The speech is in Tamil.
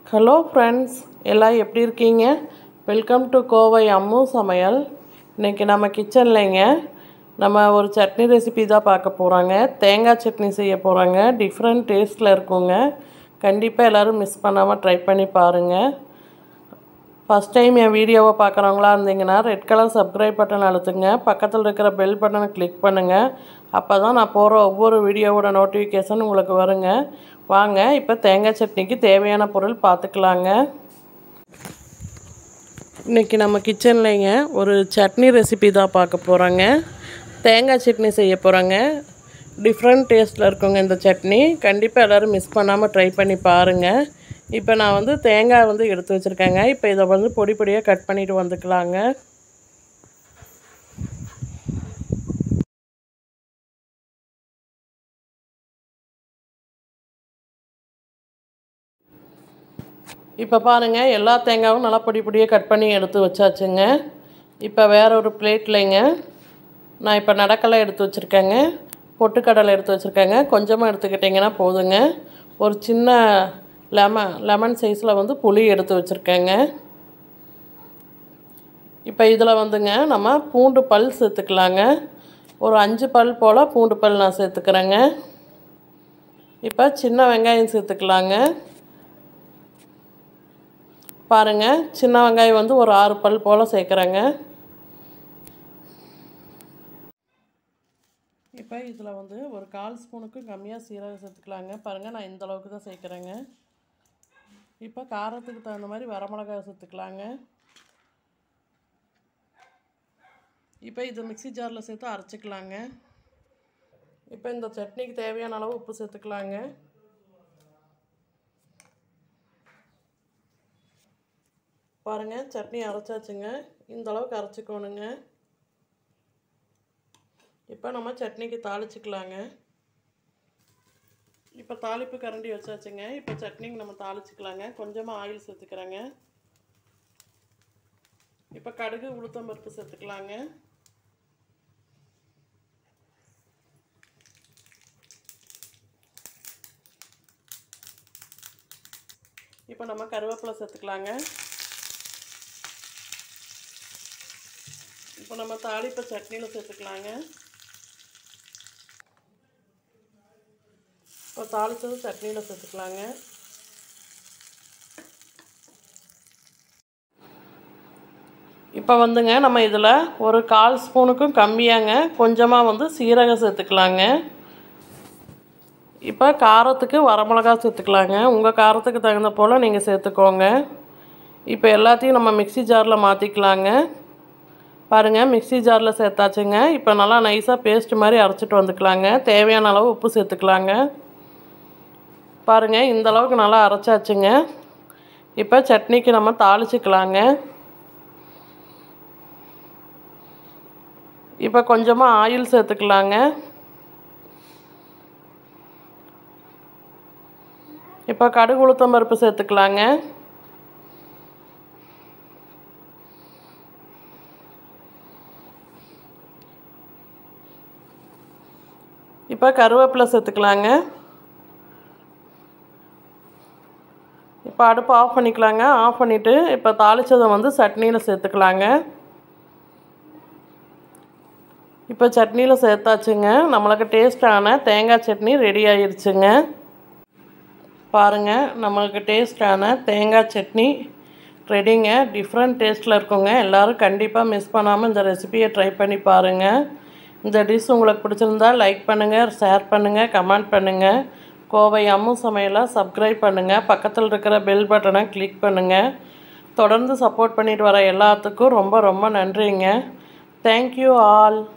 ஹலோ ஃப்ரெண்ட்ஸ் எல்லாம் எப்படி இருக்கீங்க வெல்கம் டு கோவை அம்மு சமையல் இன்றைக்கி நம்ம கிச்சன்லைங்க நம்ம ஒரு சட்னி ரெசிபி தான் பார்க்க போகிறாங்க தேங்காய் சட்னி செய்ய போகிறாங்க டிஃப்ரெண்ட் டேஸ்ட்டில் இருக்குங்க கண்டிப்பாக எல்லோரும் மிஸ் பண்ணாமல் ட்ரை பண்ணி பாருங்கள் ஃபஸ்ட் டைம் என் வீடியோவை பார்க்குறவங்களா இருந்தீங்கன்னா ரெட் கலர் சப்ஸ்கிரைப் பட்டன் அழுத்துங்க பக்கத்தில் இருக்கிற பெல் பட்டனை கிளிக் பண்ணுங்கள் அப்போ தான் நான் போகிற ஒவ்வொரு வீடியோவோட நோட்டிஃபிகேஷன் உங்களுக்கு வருங்க வாங்க இப்போ தேங்காய் சட்னிக்கு தேவையான பொருள் பார்த்துக்கலாங்க இன்றைக்கி நம்ம கிச்சன்லைங்க ஒரு சட்னி ரெசிபி தான் பார்க்க போகிறோங்க தேங்காய் சட்னி செய்ய போகிறாங்க டிஃப்ரெண்ட் டேஸ்ட்டில் இருக்குங்க இந்த சட்னி கண்டிப்பாக எல்லோரும் மிஸ் பண்ணாமல் ட்ரை பண்ணி பாருங்கள் இப்போ நான் வந்து தேங்காய் வந்து எடுத்து வச்சுருக்கேங்க இப்போ இதை வந்து பொடி பொடியாக கட் பண்ணிவிட்டு வந்துக்கலாங்க இப்போ பாருங்கள் எல்லா தேங்காயும் நல்லா பொடி பொடியாக கட் பண்ணி எடுத்து வச்சாச்சுங்க இப்போ வேற ஒரு பிளேட்லைங்க நான் இப்போ நடக்கலை எடுத்து வச்சுருக்கேங்க பொட்டுக்கடலை எடுத்து வச்சுருக்கேங்க கொஞ்சமாக எடுத்துக்கிட்டிங்கன்னா போதுங்க ஒரு சின்ன லெமன் லெமன் சைஸில் வந்து புளி எடுத்து வச்சுருக்கேங்க இப்போ இதில் வந்துங்க நம்ம பூண்டு பல் சேர்த்துக்கலாங்க ஒரு அஞ்சு பல் போல் பூண்டு பல் நான் சேர்த்துக்கிறேங்க இப்போ சின்ன வெங்காயம் சேர்த்துக்கலாங்க பாருங்கள் சின்ன வெங்காயம் வந்து ஒரு ஆறு பல் போல் சேர்க்குறேங்க இப்போ இதில் வந்து ஒரு கால் ஸ்பூனுக்கும் கம்மியாக சீரகம் சேர்த்துக்கலாங்க பாருங்கள் நான் இந்த அளவுக்கு தான் சேர்க்குறேங்க இப்போ காரத்துக்கு தகுந்த மாதிரி வரமிளகாய் சேர்த்துக்கலாங்க இப்போ இது மிக்சி ஜாரில் சேர்த்து அரைச்சிக்கலாங்க இப்போ இந்த சட்னிக்கு தேவையான அளவு உப்பு சேர்த்துக்கலாங்க பாருங்கள் சட்னி அரைச்சாச்சுங்க இந்த அளவுக்கு அரைச்சிக்கோணுங்க இப்போ நம்ம சட்னிக்கு தாளிச்சிக்கலாங்க இப்போ தாளிப்பு கரண்டி வச்சாச்சுங்க இப்போ சட்னிக்கு நம்ம தாளிச்சிக்கலாங்க கொஞ்சமாக ஆயில் சேர்த்துக்கிறேங்க இப்போ கடுகு உளுத்தம் பருப்பு சேர்த்துக்கலாங்க இப்போ நம்ம கருவேப்பிலை சேர்த்துக்கலாங்க இப்போ நம்ம தாளிப்பை சட்னியில் சேர்த்துக்கலாங்க இப்போ தாளித்தது சட்னியில் சேர்த்துக்கலாங்க இப்போ வந்துங்க நம்ம இதில் ஒரு கால் ஸ்பூனுக்கும் கம்மியாங்க கொஞ்சமாக வந்து சீரகம் சேர்த்துக்கலாங்க இப்போ காரத்துக்கு வரமிளகா சேர்த்துக்கலாங்க உங்கள் காரத்துக்கு தகுந்த போல் நீங்கள் சேர்த்துக்கோங்க இப்போ எல்லாத்தையும் நம்ம மிக்சி ஜாரில் மாற்றிக்கலாங்க பாருங்கள் மிக்சி ஜாரில் சேர்த்தாச்சுங்க இப்போ நல்லா நைஸாக பேஸ்ட் மாதிரி அரைச்சிட்டு வந்துக்கலாங்க தேவையான அளவு உப்பு சேர்த்துக்கலாங்க பாருங்கள் இந்த அளவுக்கு நல்லா அரைச்சாச்சுங்க இப்போ சட்னிக்கு நம்ம தாளிச்சிக்கலாங்க இப்போ கொஞ்சமாக ஆயில் சேர்த்துக்கலாங்க இப்போ கடுகு உளுத்தம் பருப்பு சேர்த்துக்கலாங்க இப்போ கருவேப்பிலை சேர்த்துக்கலாங்க இப்போ அடுப்பு ஆஃப் பண்ணிக்கலாங்க ஆஃப் பண்ணிவிட்டு இப்போ தாளித்ததை வந்து சட்னியில் சேர்த்துக்கலாங்க இப்போ சட்னியில் சேர்த்தாச்சுங்க நம்மளுக்கு டேஸ்டான தேங்காய் சட்னி ரெடி ஆயிடுச்சுங்க பாருங்கள் நம்மளுக்கு டேஸ்டான தேங்காய் சட்னி ரெடிங்க டிஃப்ரெண்ட் டேஸ்ட்டில் இருக்குங்க எல்லோரும் கண்டிப்பாக மிஸ் பண்ணாமல் இந்த ரெசிபியை ட்ரை பண்ணி பாருங்கள் இந்த டிஷ் உங்களுக்கு பிடிச்சிருந்தா லைக் பண்ணுங்கள் ஷேர் பண்ணுங்கள் கமெண்ட் பண்ணுங்கள் கோவை அம்மு சமையலை சப்ஸ்கிரைப் பண்ணுங்கள் பக்கத்தில் இருக்கிற பெல் பட்டனை கிளிக் பண்ணுங்கள் தொடர்ந்து சப்போர்ட் பண்ணிட்டு வர எல்லாத்துக்கும் ரொம்ப ரொம்ப நன்றிங்க தேங்க்யூ ஆல்